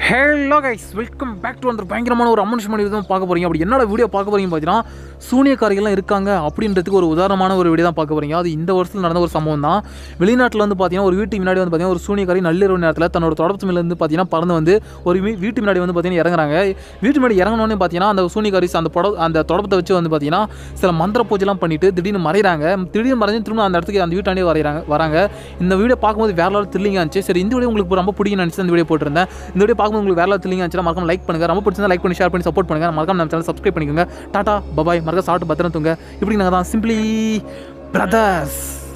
hello guys welcome back to அந்த பயங்கரமான ஒரு அம்மன் மணி தான் பார்க்க போறீங்க அப்படி என்னோட வீடியோ பார்க்க போறீங்க பார்த்தீங்கன்னா சூனியக்காரிகள்லாம் இருக்காங்க அப்படின்றதுக்கு ஒரு உதாரணமான ஒரு வீடியோ தான் பார்க்க போறீங்க அது இந்த வருஷத்தில் நடந்த ஒரு சம்பவம் தான் வெளிநாட்டில் வந்து பார்த்தீங்கன்னா ஒரு வீட்டுக்கு முன்னாடி வந்து பார்த்தீங்கன்னா ஒரு சூனியக்காரி நள்ளிரவு நேரத்தில் தன்னோட தொடர்பு மேல இருந்து பார்த்தீங்கன்னா பறந்து வந்து ஒரு வீ- வீட்டு முன்னாடி வந்து பார்த்தீங்கன்னா இறங்குறாங்க வீட்டு முன்னாடி இறங்கினோடனே பார்த்தீங்கன்னா அந்த சூனியக்காரி அந்த பட அந்த தொடப்பத்தை வச்சு வந்து பார்த்தீங்கன்னா சில மந்திர பூஜைலாம் பண்ணிட்டு திடீர்னு மறைகிறாங்க திடீர்னு மறைஞ்சு திரும்ப அந்த இடத்துக்கு அந்த வீட்டாண்டே வரைகிறாங்க வராங்க இந்த வீடியோ பார்க்கும்போது வேற லெவல் த்ரில்லிங்காக இருந்துச்சு சரி இந்த வீடியோ உங்களுக்கு ரொம்ப பிடிக்கும் நினச்சி இந்த வீடியோ போட்டிருந்தேன் இந்த வீடியோ பார்க்கும்போது உங்களுக்கு வேற லெவல் த்ரில்லிங்காக இருந்துச்சுன்னா மறக்காம லைக் பண்ணுங்க ரொம்ப பிடிச்சிருந்தா லைக் பண்ணி ஷேர் பண்ணி சப்போர்ட் பண்ணுங்க மறக்காம நம்ம சேனல் சப்ஸ்கிரைப் பண்ணிக்கோங்க டாடா பபாய் மறக்க சாப்பிட்டு பத்திரம் தூங்க இப்படி நாங்கள் தான் சிம்பிளி பிரதர்ஸ்